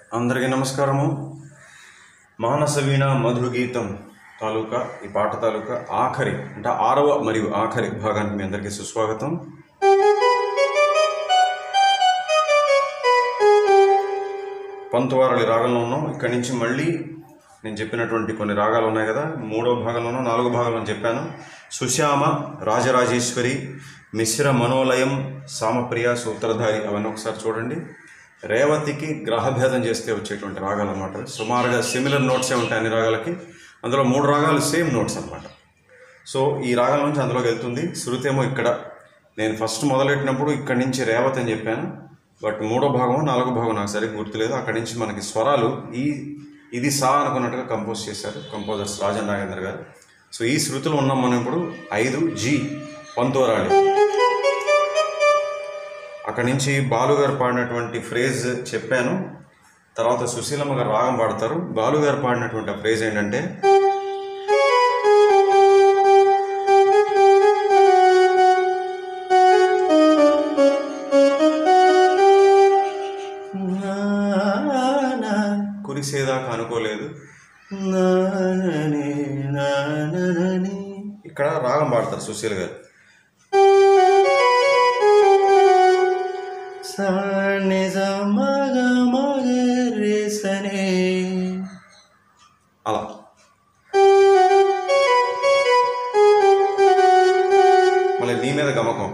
అందరికీ నమస్కారము మానస వీణ మధుర గీతం తాలూకా ఈ పాట తాలూకా ఆఖరి అంటే ఆరవ మరియు ఆఖరి భాగానికి మీ అందరికీ సుస్వాగతం పంతువారలి రాగంలో ఉన్నాం ఇక్కడి నుంచి మళ్ళీ నేను చెప్పినటువంటి కొన్ని రాగాలు ఉన్నాయి కదా మూడో భాగంలోనూ నాలుగో భాగంలో చెప్పాను సుశ్యామ రాజరాజేశ్వరి మిశ్ర మనోలయం సామప్రియ సూత్రధారి అవన్నీ ఒకసారి చూడండి రేవతికి గ్రహభేదం చేస్తే వచ్చేటువంటి రాగాలు అనమాట సుమారుగా సిమిలర్ నోట్సే ఉంటాయి అన్ని రాగాలకి అందులో మూడు రాగాలు సేమ్ నోట్స్ అనమాట సో ఈ రాగం నుంచి అందులోకి వెళ్తుంది శృతి ఏమో ఇక్కడ నేను ఫస్ట్ మొదలెట్టినప్పుడు ఇక్కడి నుంచి రేవతి అని చెప్పాను బట్ మూడో భాగం నాలుగో భాగం నాకు సరిగ్గా గుర్తులేదు అక్కడి నుంచి మనకి స్వరాలు ఈ ఇది సా అనుకున్నట్టుగా కంపోజ్ చేశారు కంపోజర్స్ రాజన్ నాగేంద్ర గారు సో ఈ శృతులు ఉన్నాం మనం ఇప్పుడు ఐదు జి పంతోరాళి అక్కడి నుంచి బాలుగారు పాడినటువంటి ఫ్రేజ్ చెప్పాను తర్వాత సుశీలమ్మ గారు రాగం పాడతారు బాలుగారు పాడినటువంటి ఆ ఫ్రేజ్ ఏంటంటే కురిసేదాకా అనుకోలేదు ఇక్కడ రాగం పాడతారు సుశీల్ గారు అలా మళ్ళీ నీ మీద గమకం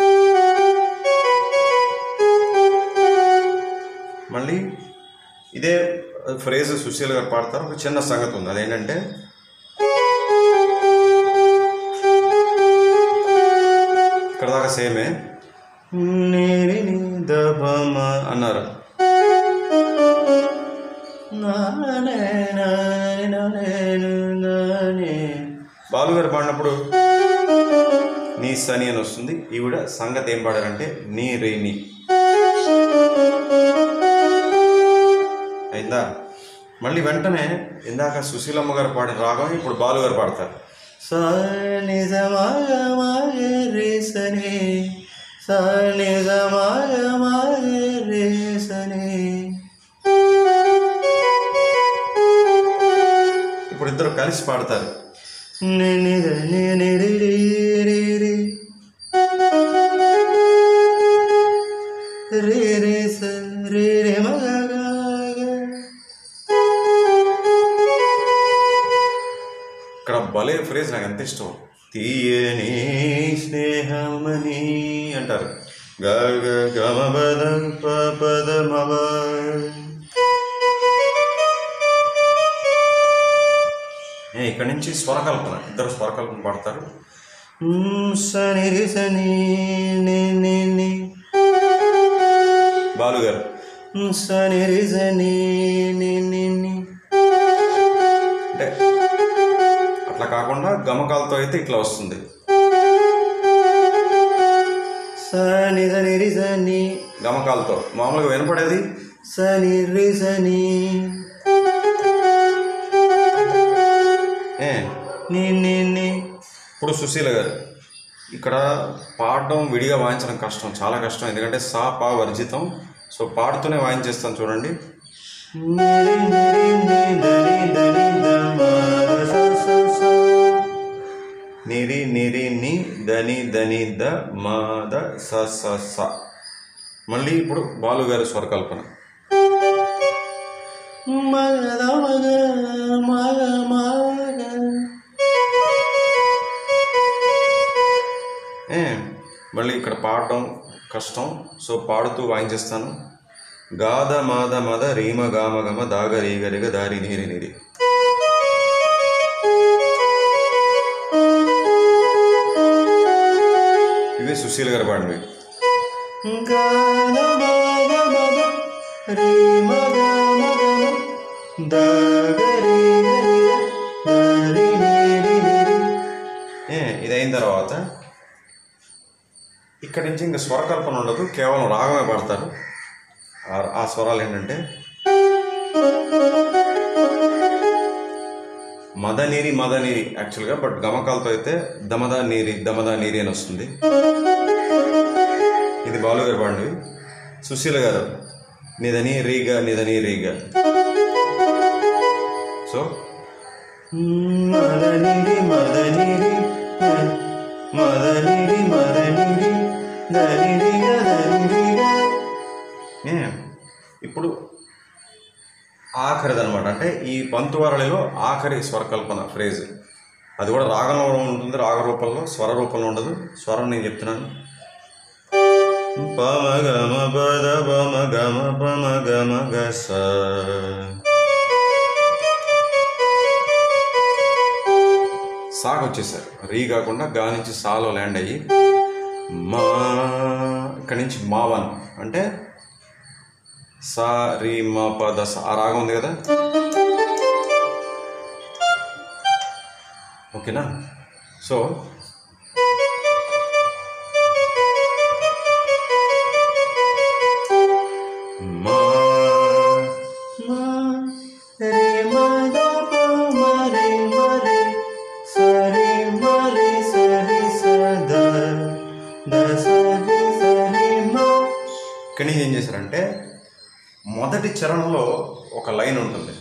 మళ్ళీ ఇదే ఫ్రేజ్ సుశీల్ గారు పాడతారు ఒక చిన్న సంగతి ఉంది అదేంటంటే ఇక్కడ దాకా సేమే దబమ అన్నారు బాలుగారు పాడినప్పుడు నీ సని అని వస్తుంది ఈవిడ సంగతి ఏం పాడారంటే నీ రే నీ అయిందా మళ్ళీ వెంటనే ఇందాక సుశీలమ్మ గారు పాడిన రాగం ఇప్పుడు బాలు గారు పాడతారు ఇప్పుడు ఇద్దరు కలిసి పాడతారు రే రే స రే రే మగ ఇక్కడ భలే ఫ్రేజ్ నాకు ఎంత ఇష్టం తీయని స్నేహమని అంటారు గ గ గమ పద ప పద మవ ఏ, ఇక్కడ నుంచి స్వరకల్పన ఇద్దరు స్వరకల్పన పాడతారు సని రి సని ని ని ని బాలు గారు సని రి సని ని ని ని అంటే అట్లా కాకుండా గమకాలతో అయితే ఇట్లా వస్తుంది సని సని రి సని గమకాలతో మామూలుగా వినపడేది సని రి సని ఏ ని ని ని ఇప్పుడు సుశీల గారు ఇక్కడ పాడడం విడిగా వాయించడం కష్టం చాలా కష్టం ఎందుకంటే సా పా వర్జితం సో పాడుతూనే వాయించేస్తాను చూడండి నిరి నిరి ని దని దని ద మ స స స నిరి నిరి ని దని దని ద మా ద స స స మళ్ళీ ఇప్పుడు బాలు గారి స్వరకల్పన మగ ద మగ మగ మగ ఏ మళ్ళీ ఇక్కడ పాడడం కష్టం సో పాడుతూ వాయించేస్తాను గాద మాద మద రీమ గామ గమ దాగ రీగ రిగ దారి నీరి నీరి ఇవే సుశీల్ గారు పాడినవి గాద మగ మగ రి మగ మగ ద గ రి గ రి గ ద రి ని రి ని రి ఏ ఇది అయిన తర్వాత ఇక్కడి నుంచి ఇంకా స్వరకల్పన ఉండదు కేవలం రాగమే పాడతారు ఆ- ఆ స్వరాలు ఏంటంటే మదనీరి మదనీరి యాక్చువల్గా బట్ గమకాలతో అయితే దమదా నీరి దమదా నీరి అని వస్తుంది ఇది బాలు గారు పాడినవి సుశీల గారు నిదని రీగ నిదని రీగ సో మదనిరి మదనిరి మదనిరి మదనిరి దనిరిగ దనిరిగ ఏ, ఇప్పుడు ఆఖరిది అనమాట అంటే ఈ పంతువారళిలో ఆఖరి స్వరకల్పన ఫ్రేజ్ అది కూడా రాగంలో ఉంటుంది రాగ రూపంలో స్వర రూపంలో ఉండదు స్వరం నేను చెప్తున్నాను పమ గమ పద పమ గమ పమ గమ గ స సాకు వచ్చేసారు రీ కాకుండా గా నుంచి సాలో ల్యాండ్ అయ్యి మా ఇక్కడి నుంచి మావన్ అంటే సా రీ మా ప ద స ఆ రాగం ఉంది కదా ఓకేనా సో మా మా రే మద ప మరే మరే సరే మరే సరే సద ద సరి సరి మా ఇక్కడి నుంచి ఏం చేశారంటే మొదటి చరణంలో ఒక లైన్ ఉంటుంది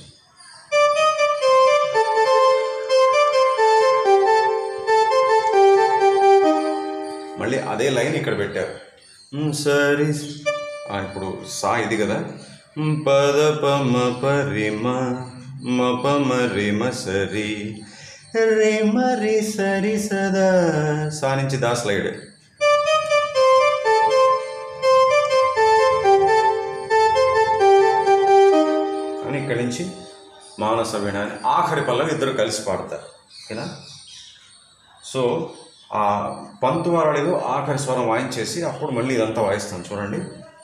మళ్ళీ అదే లైన్ ఇక్కడ పెట్టారు మ్, సరి ఆ, ఇప్పుడు సా ఇది కదా మ్, పద పమ పరిమ మ పమ రిమ సరి రే మరే సరి సద సా నుంచి దా స్లైడ్ అని ఇక్కడి నుంచి మానస వీణ అని ఆఖరి పల్లవి ఇద్దరు కలిసి పాడతారు ఓకేనా సో ఆ పంతు వారడిలో ఆఖరి స్వరం వాయించేసి అప్పుడు మళ్ళీ ఇదంతా వాయిస్తాను చూడండి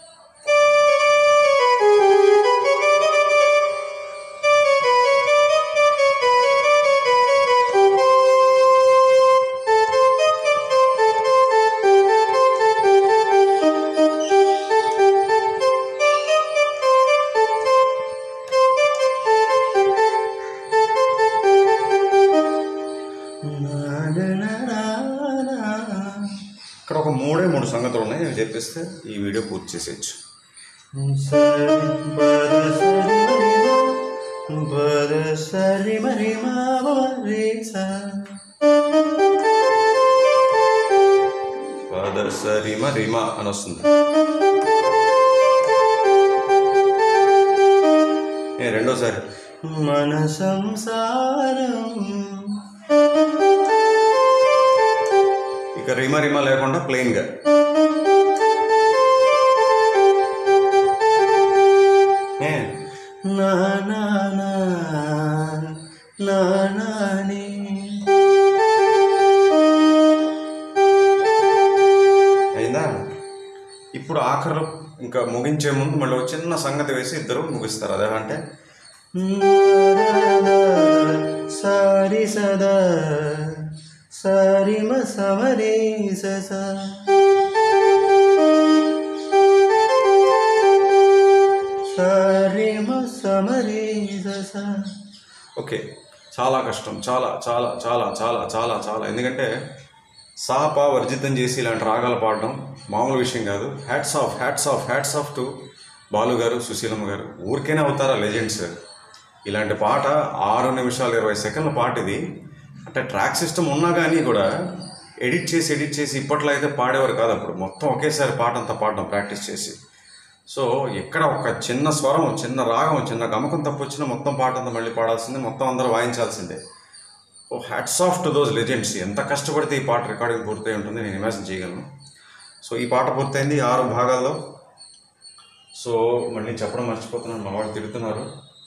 ఇక్కడ ఒక మూడే మూడు సంగతులు ఉన్నాయి నేను చెప్పిస్తే ఈ వీడియో పూర్తి చేసేయచ్చు సరి పద సరి మరి మా పద సరి మరి మా రే స పద సరిమ రిమ అని వస్తుంది ఏ రెండోసారి మన సంసారం ఇక రిమ రిమ లేకుండా ప్లెయిన్గా ఏ నా నా నా నా నా నీ. అయిందా ఇప్పుడు ఆఖరు ఇంకా ముగించే ముందు మళ్ళీ ఒక చిన్న సంగతి వేసి ఇద్దరు ముగిస్తారు అదే అంటే సారి సదా సారి మ సమరే స సారి మ సమరే స ఓకే చాలా కష్టం చాలా చాలా చాలా చాలా చాలా చాలా ఎందుకంటే సాపా వర్జితం చేసి ఇలాంటి రాగాలు పాడడం మామూలు విషయం కాదు hats off hats off hats off to Balu గారు సుశీలమ్మ గారు ఊరికైనా అవుతారా లెజెండ్స్ ఇలాంటి పాట ఆరు నిమిషాలు ఇరవై సెకండ్ల పాట ఇది అంటే ట్రాక్ సిస్టమ్ ఉన్నా కానీ కూడా ఎడిట్ చేసి ఎడిట్ చేసి ఇప్పట్లో అయితే పాడేవారు కాదు అప్పుడు మొత్తం ఒకేసారి పాట అంతా పాడడం ప్రాక్టీస్ చేసి సో ఎక్కడ ఒక చిన్న స్వరం చిన్న రాగం చిన్న గమకం తప్పు వచ్చినా మొత్తం పాట అంతా మళ్ళీ పాడాల్సిందే మొత్తం అందరూ వాయించాల్సిందే ఓ hats off to those legends ఎంత కష్టపడితే ఈ పాట రికార్డింగ్ పూర్తయి ఉంటుంది నేను ఇమాజిన్ చేయగలను సో ఈ పాట పూర్తయింది ఆరు భాగాల్లో సో మళ్ళీ చెప్పడం మర్చిపోతున్నాను మా వాళ్ళు తిడుతున్నారు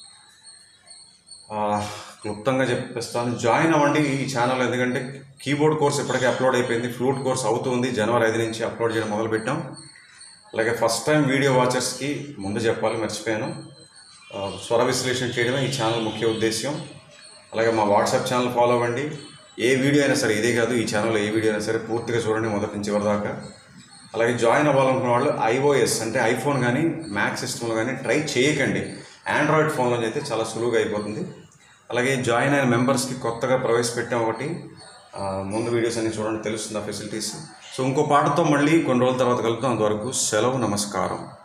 ఆ, క్లుప్తంగా చెప్పేస్తాను జాయిన్ అవ్వండి ఈ ఛానల్ ఎందుకంటే కీబోర్డ్ కోర్స్ ఇప్పటికే అప్లోడ్ అయిపోయింది ఫ్లూట్ కోర్స్ అవుతుంది జనవరి ఐదు నుంచి అప్లోడ్ చేయడం మొదలుపెట్టాం అలాగే ఫస్ట్ టైం వీడియో వాచర్స్కి ముందు చెప్పాలి మర్చిపోయాను ఆ, స్వర విశ్లేషణ చేయడమే ఈ ఛానల్ ముఖ్య ఉద్దేశ్యం అలాగే మా వాట్సాప్ ఛానల్ ఫాలో అవ్వండి ఏ వీడియో అయినా సరే ఇదే కాదు ఈ ఛానల్లో ఏ వీడియో అయినా సరే పూర్తిగా చూడండి మొదటి నుంచి చివరి దాకా అలాగే జాయిన్ అవ్వాలనుకున్న వాళ్ళు ఐఓఎస్ అంటే ఐఫోన్ కానీ మ్యాక్ సిస్టమ్లో కానీ ట్రై చేయకండి ఆండ్రాయిడ్ ఫోన్లో అయితే చాలా సులువుగా అయిపోతుంది అలాగే జాయిన్ అయిన మెంబర్స్కి కొత్తగా ప్రవేశపెట్టాం ఒకటి ఆ, ముందు వీడియోస్ అన్ని చూడండి తెలుస్తుంది ఆ ఫెసిలిటీస్ సో ఇంకో పాటతో మళ్ళీ కొన్ని రోజుల తర్వాత కలుద్దాం అంతవరకు సెలవు నమస్కారం